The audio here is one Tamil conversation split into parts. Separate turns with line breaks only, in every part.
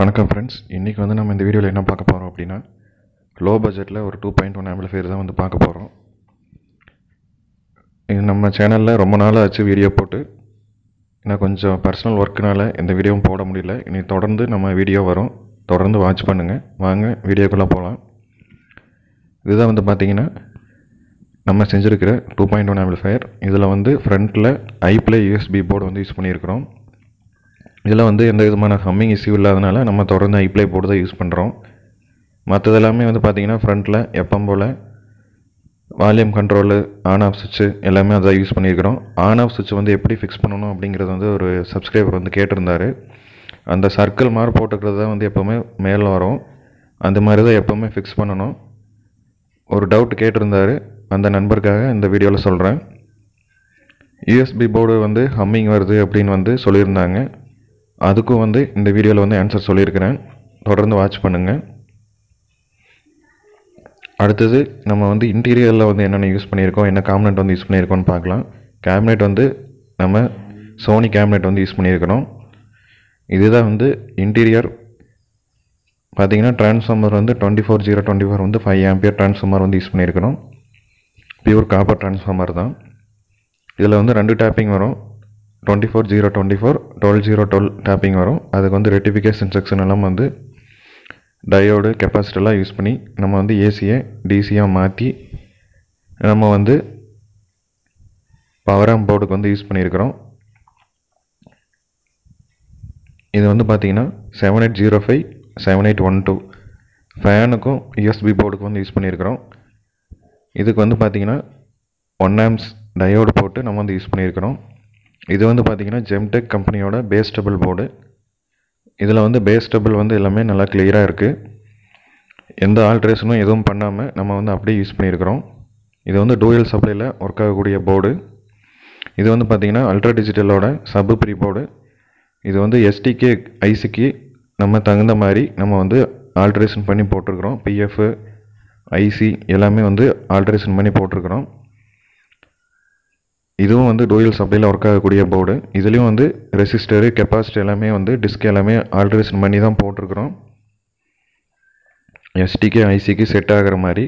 வணக்கம் ஃப்ரெண்ட்ஸ் இன்றைக்கி வந்து நம்ம இந்த வீடியோவில் என்ன பார்க்க போகிறோம் அப்படின்னா லோ பட்ஜெட்டில் ஒரு டூ பாயிண்ட் ஒன் ஆம்பிளிஃபையர் தான் வந்து பார்க்க போகிறோம் இது நம்ம சேனலில் ரொம்ப நாள் ஆச்சு வீடியோ போட்டு நான் கொஞ்சம் பர்சனல் ஒர்க்குனால இந்த வீடியோவும் போட முடியல இனி தொடர்ந்து நம்ம வீடியோ வரும் தொடர்ந்து வாட்ச் பண்ணுங்கள் வாங்க வீடியோக்குள்ளே போகலாம் இதுதான் வந்து பார்த்தீங்கன்னா நம்ம செஞ்சுருக்கிற டூ பாயிண்ட் ஒன் ஆம்பிளிஃபையர் இதில் வந்து ஃப்ரண்ட்டில் ஐப்ளே யூஎஸ்பி போர்டு வந்து யூஸ் பண்ணியிருக்கிறோம் இதில் வந்து எந்த விதமான ஹம்மிங் இஷ்யூ இல்லாதனால நம்ம தொடர்ந்து ஐப்ளே போர்டு தான் யூஸ் பண்ணுறோம் மற்றது எல்லாமே வந்து பார்த்திங்கன்னா ஃப்ரண்ட்டில் எப்பவும் போல் வால்யூம் கண்ட்ரோலு ஆன் ஆஃப் சுவிட்சு எல்லாமே அதை யூஸ் பண்ணியிருக்கிறோம் ஆன் ஆஃப் சுவிட்ச் வந்து எப்படி ஃபிக்ஸ் பண்ணணும் அப்படிங்கிறது வந்து ஒரு சப்ஸ்கிரைபர் வந்து கேட்டிருந்தாரு அந்த சர்க்கிள் மாதிரி போட்டுக்கிறது தான் வந்து எப்போவுமே மேலே வரும் அந்த மாதிரி தான் எப்போவுமே ஃபிக்ஸ் பண்ணணும் ஒரு டவுட் கேட்டிருந்தாரு அந்த நண்பருக்காக இந்த வீடியோவில் சொல்கிறேன் யூஎஸ்பி போர்டு வந்து ஹம்மிங் வருது அப்படின்னு வந்து சொல்லியிருந்தாங்க அதுக்கும் வந்து இந்த வீடியோவில் வந்து ஆன்சர் சொல்லியிருக்கிறேன் தொடர்ந்து வாட்ச் பண்ணுங்கள் அடுத்தது நம்ம வந்து இன்டீரியரில் வந்து என்னென்ன யூஸ் பண்ணியிருக்கோம் என்ன கேபினெட் வந்து யூஸ் பண்ணியிருக்கோம்னு பார்க்கலாம் கேபினெட் வந்து நம்ம சோனி கேபினெட் வந்து யூஸ் பண்ணியிருக்கிறோம் இதுதான் வந்து இன்டீரியர் பார்த்தீங்கன்னா ட்ரான்ஸ்ஃபார்மர் வந்து twenty four zero twenty four வந்து ஃபைவ் ஆம்பியர் ட்ரான்ஸ்ஃபார்மர் வந்து யூஸ் பண்ணியிருக்கிறோம் பியூர் காப்பர் ட்ரான்ஸ்ஃபார்மர் தான் இதில் வந்து ரெண்டு டேப்பிங் வரும் twenty four zero twenty four twelve zero twelve tapping வரும் அதுக்கு வந்து ரெட்டிஃபிகேஷன் செக்ஷன் எல்லாம் வந்து டயோடு கெப்பாசிட்டெல்லாம் யூஸ் பண்ணி நம்ம வந்து ஏசியை டிசியாக மாற்றி நம்ம வந்து பவர் ஆம் போர்டுக்கு வந்து யூஸ் பண்ணியிருக்கிறோம் இது வந்து பார்த்தீங்கன்னா seven eight zero five seven eight one two ஃபேனுக்கும் யூஎஸ்பி போர்டுக்கு வந்து யூஸ் பண்ணியிருக்கிறோம் இதுக்கு வந்து பார்த்தீங்கன்னா ஒன் ஆம்ஸ் டயோடு போட்டு நம்ம வந்து யூஸ் பண்ணியிருக்கிறோம் இது வந்து பார்த்திங்கன்னா ஜெம்டெக் கம்பெனியோட பேஸ்டபிள் போர்டு இதில் வந்து பேஸ்டபிள் வந்து எல்லாமே நல்லா கிளியராக இருக்குது எந்த ஆல்ட்ரேஷனும் எதுவும் பண்ணாமல் நம்ம வந்து அப்படியே யூஸ் பண்ணியிருக்கிறோம் இது வந்து டூயல் சப்ளையில் ஒர்க் ஆகக்கூடிய போர்டு இது வந்து பார்த்திங்கன்னா அல்ட்ரா டிஜிட்டலோட சப்பு ப்ரீ போர்டு இது வந்து எஸ்டிகே ஐசிக்கு நம்ம தகுந்த மாதிரி நம்ம வந்து ஆல்ட்ரேஷன் பண்ணி போட்டிருக்கிறோம் பிஎஃப் ஐசி எல்லாமே வந்து ஆல்ட்ரேஷன் பண்ணி போட்டிருக்கிறோம் இதுவும் வந்து டூயல் சப்ளையில் ஒர்க் ஆகக்கூடிய போர்டு இதுலேயும் வந்து ரெசிஸ்டரு கெப்பாசிட்டி எல்லாமே வந்து டிஸ்க் எல்லாமே ஆல்ட்ரேஷன் பண்ணி தான் போட்டிருக்கிறோம் எஸ்டிக்கு ஐசிக்கு செட் ஆகிற மாதிரி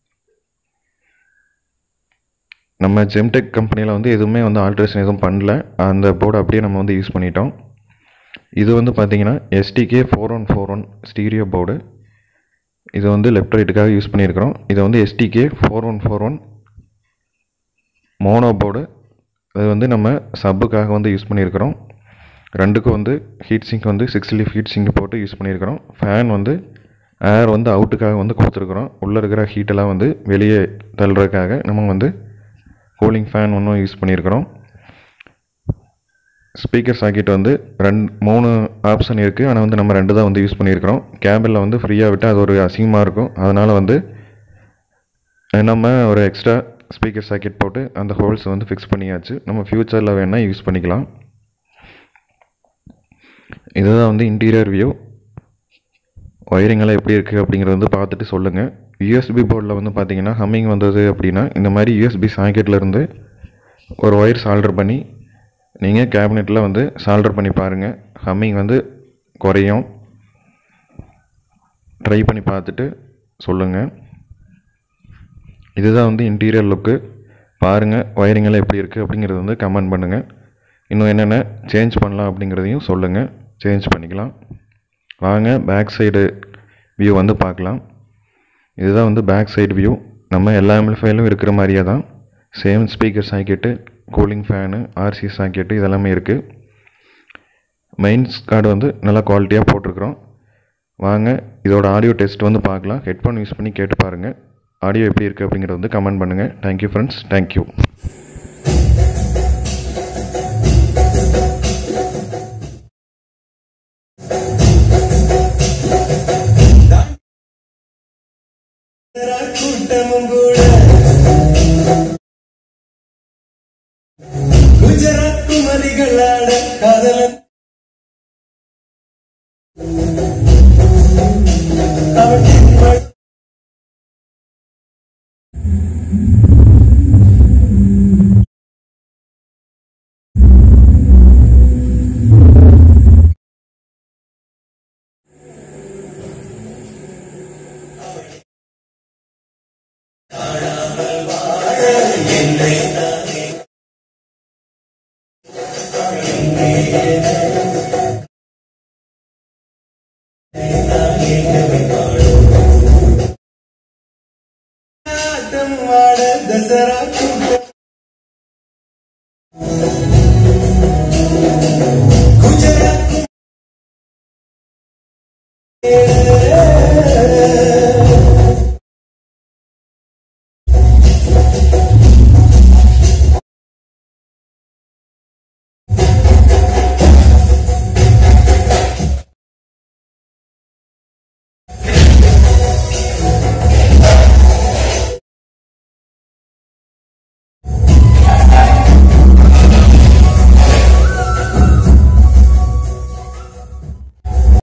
நம்ம ஜெம்டெக் கம்பெனியில் வந்து எதுவுமே வந்து ஆல்ட்ரேஷன் எதுவும் பண்ணல அந்த போர்டு அப்படியே நம்ம வந்து யூஸ் பண்ணிட்டோம் இது வந்து பார்த்திங்கன்னா STK four one four one stereo board இது வந்து லெஃப்ட் ரைட்டுக்காக யூஸ் பண்ணியிருக்கிறோம் இதை வந்து STK four one four one mono board அது வந்து நம்ம சப்புக்காக வந்து யூஸ் பண்ணியிருக்கிறோம் ரெண்டுக்கும் வந்து ஹீட் சிங்க் வந்து சிக்ஸ் லீஃப் ஹீட் சிங்க் போட்டு யூஸ் பண்ணியிருக்கிறோம் ஃபேன் வந்து ஏர் வந்து அவுட்டுக்காக வந்து கொடுத்துருக்குறோம் உள்ளே இருக்கிற ஹீட்டெல்லாம் வந்து வெளியே தள்ளுறதுக்காக நம்ம வந்து கூலிங் ஃபேன் ஒன்றும் யூஸ் பண்ணியிருக்கிறோம் ஸ்பீக்கர் சாக்கெட் வந்து ரெண்டு மூணு ஆப்ஷன் இருக்குது ஆனால் வந்து நம்ம ரெண்டு தான் வந்து யூஸ் பண்ணியிருக்கிறோம் கேபிளில் வந்து ஃப்ரீயாக விட்டால் அது ஒரு அசிங்கமாக இருக்கும் அதனால் வந்து நம்ம ஒரு எக்ஸ்ட்ரா ஸ்பீக்கர் சாக்கெட் போட்டு அந்த ஹோல்ஸ் வந்து ஃபிக்ஸ் பண்ணியாச்சு நம்ம ஃப்யூச்சரில் வேணால் யூஸ் பண்ணிக்கலாம் இதுதான் வந்து இன்டீரியர் வியூ ஒயரிங்கெல்லாம் எப்படி இருக்குது அப்படிங்கிறத வந்து பார்த்துட்டு சொல்லுங்கள் யூஎஸ்பி போர்டில் வந்து பார்த்தீங்கன்னா ஹம்மிங் வந்தது அப்படின்னா இந்த மாதிரி யூஎஸ்பி சாக்கெட்லேருந்து ஒரு ஒயர் சால்டர் பண்ணி நீங்கள் கேபினெட்டில் வந்து சால்டர் பண்ணி பாருங்கள் ஹம்மிங் வந்து குறையும் ட்ரை பண்ணி பார்த்துட்டு சொல்லுங்கள் இதுதான் வந்து இன்டீரியர் லுக்கு பாருங்கள் ஒயரிங்கெல்லாம் எப்படி இருக்குது அப்படிங்கிறது வந்து கமெண்ட் பண்ணுங்கள் இன்னும் என்னென்ன சேஞ்ச் பண்ணலாம் அப்படிங்கிறதையும் சொல்லுங்கள் சேஞ்ச் பண்ணிக்கலாம் வாங்க பேக் சைடு வியூ வந்து பார்க்கலாம் இதுதான் வந்து பேக் சைடு வியூ நம்ம எல்லா எம்எல்ஃபைலும் இருக்கிற மாதிரியே தான் same speaker socket cooling fan RC socket இதெல்லாமே இருக்குது மெயின்ஸ் கார்டு வந்து நல்லா குவாலிட்டியாக போட்டிருக்கிறோம் வாங்க இதோட ஆடியோ டெஸ்ட் வந்து பார்க்கலாம் ஹெட்ஃபோன் யூஸ் பண்ணி கேட்டு பாருங்கள் ஆடியோ எப்படி இருக்குது அப்படிங்கிறத வந்து கமெண்ட் பண்ணுங்கள் தேங்க்யூ ஃப்ரெண்ட்ஸ் தேங்க்யூ
கூட்டமும் கூட குஜராத் குமரிகளாட காதலன் அவற்றின் ம- ஆட்டம் ஆட தசரா கூட்டம் குஜராத்